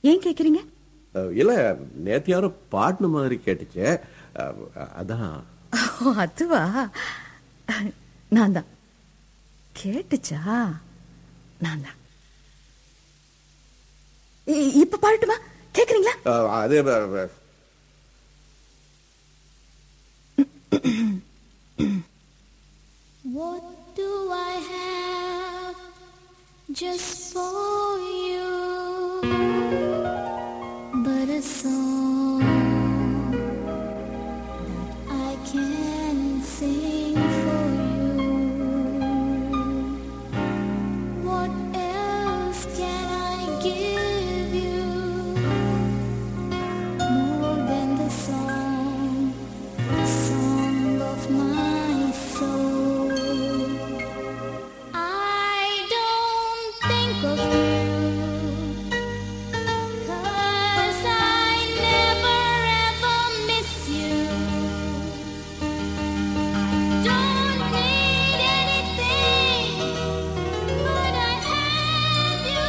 ஏன் கேக்குறீங்க அஹ், இல்ல நேத்து யாரோ பாடின மாதிரி கேட்டுச்சு அஹ், அதான் ஓ அதுவா நான் தான் கேட்டுச்சா நான் தான் இ- இப்ப பாடட்டுமா கேக்குறீங்களா அஹ், அது அஹ், What do I have just for you but a song that I can sing for you? What else can I give you more than the song? the song of my soul. I don't think of you, 'cause I never ever miss you. Don't need anything, but I have you.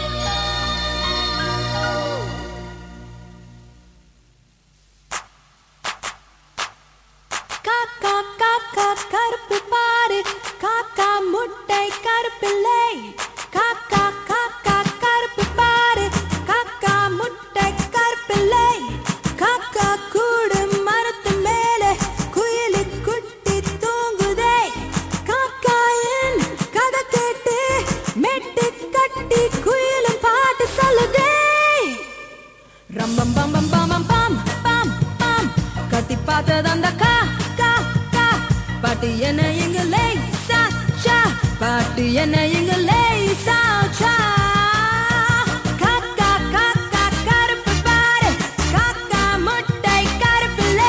காக்கா காக்கா கருப்பு பாரு காக்கா முட்டை கருப்பில்லை காக்கா காக்கா கருப்பு பாரு காக்கா முட்டை கருப்பில்லை காக்கா கூடு மரத்து மேலே குயிலு குட்டி தூங்குதே காக்கா என் கதை கேட்டு மெட்டு கட்டி குயிலும் பாட்டு சொல்லுதே ரம்பம் பம் பம் பம் பம் பம் பம் பம் கத்தி பார்த்தது அந்த கா கா கா பாட்டு என்ன எங்க லேசா சா பாட்டு என்ன எங்க லேசா சா காக்கா காக்கா கருப்பு பாரு காக்கா முட்டை கருப்பில்லை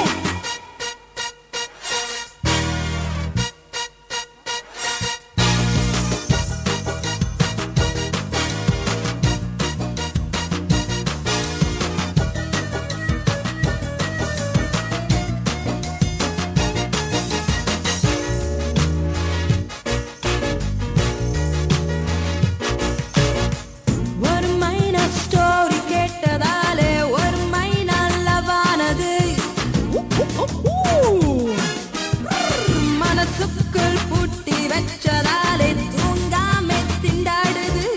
ஒரு மைனா ஸ்டோரி கேட்டதாலே ஒரு மைனா லவானது மனசுக்குள் பூட்டி வச்சதாலே தூங்காம திண்டாடுது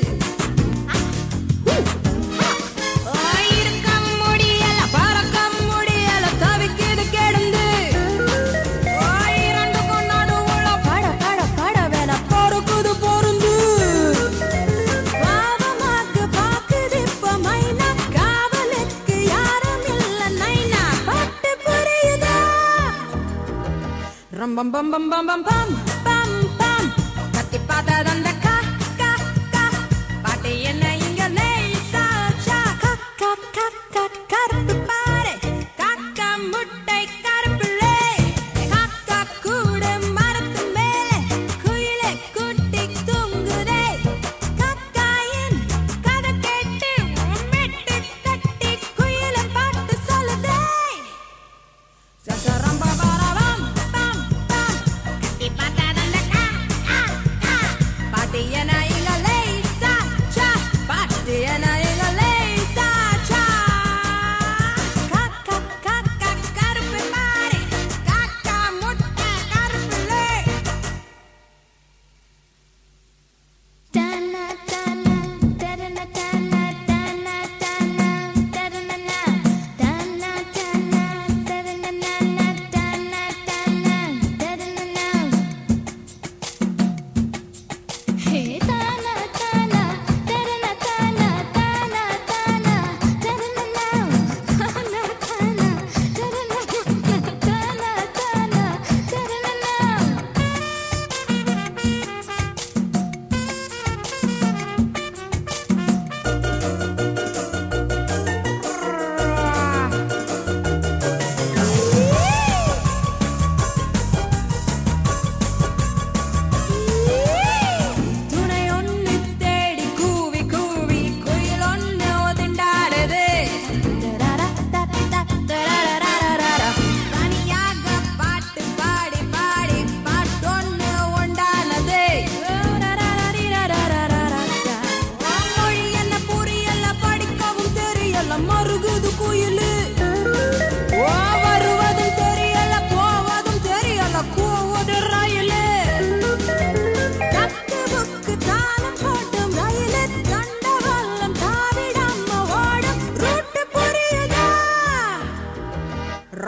இருக்க முடியல பறக்க முடியல தவிக்குது கிடந்து இரண்டுக்கும் நடுவுல பட பட பட வேலை பொறுக்குது பொருந்து பாவமாக்கு பாக்குது இப்ப மைனா காவலுக்கு யாரும் இல்ல நைனா பட்டு புரியுதா ரம்பம் பம் பம் பம் பம் பம் பம் பம் கத்தி பார்த்தது அந்த கா கா கா பாட்டு என்ன இங்க லேசா சா கா கா கா கா கருப்பு பாரு காக்கா முட்டை கருப்பிள்ளை காக்கா கூட மரத்து மேலே குயிலை குட்டி தூங்குதே காக்காயின் கதை கேட்டு மெட்டு கட்டி குயிலை பாட்டு சொல்லுதே சக்கரம் பரபரம் பம் பம் கட்டி பார்த்ததந்த கா கா கா பாட்டு என இங்க லேசா சா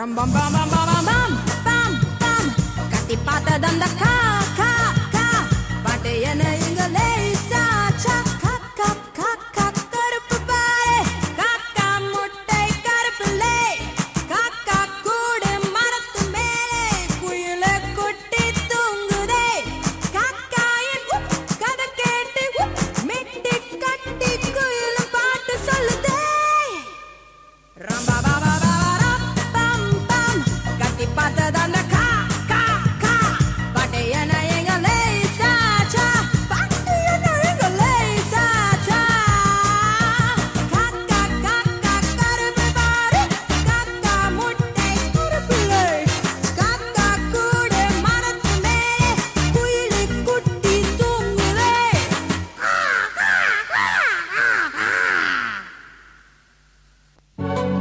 ரம் பம் பம் பம் பம் பம் பம் பம் பம் கத்தி பார்த்தது அந்த கா